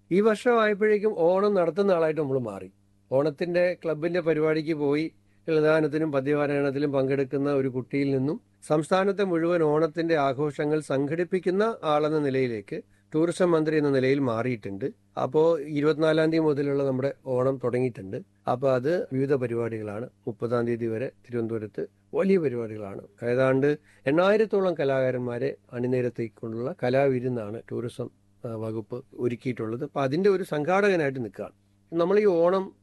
ഈ വർഷം ആയപ്പോഴേക്കും ഓണം നടത്തുന്ന ആളായിട്ട് നമ്മൾ മാറി ഓണത്തിന്റെ ക്ലബിന്റെ പരിപാടിക്ക് പോയി ലളിതാനത്തിനും പദ്യപാരായണത്തിലും പങ്കെടുക്കുന്ന ഒരു കുട്ടിയിൽ നിന്നും സംസ്ഥാനത്തെ മുഴുവൻ ഓണത്തിന്റെ ആഘോഷങ്ങൾ സംഘടിപ്പിക്കുന്ന ആളെന്ന നിലയിലേക്ക് ടൂറിസം മന്ത്രി എന്ന നിലയിൽ മാറിയിട്ടുണ്ട് അപ്പോൾ ഇരുപത്തിനാലാം തീയതി മുതലുള്ള നമ്മുടെ ഓണം തുടങ്ങിയിട്ടുണ്ട് അപ്പോൾ അത് വിവിധ പരിപാടികളാണ് മുപ്പതാം തീയതി വരെ തിരുവനന്തപുരത്ത് വലിയ പരിപാടികളാണ് ഏതാണ്ട് എണ്ണായിരത്തോളം കലാകാരന്മാരെ അണിനിരത്തിക്കൊണ്ടുള്ള കലാവിരുന്നാണ് ടൂറിസം ആ, വകുപ്പ് ഒരുക്കിയിട്ടുള്ളത് അപ്പോൾ അതിൻ്റെ ഒരു സംഘാടകനായിട്ട് നിൽക്കുകയാണ് നമ്മൾ ഈ ഓണം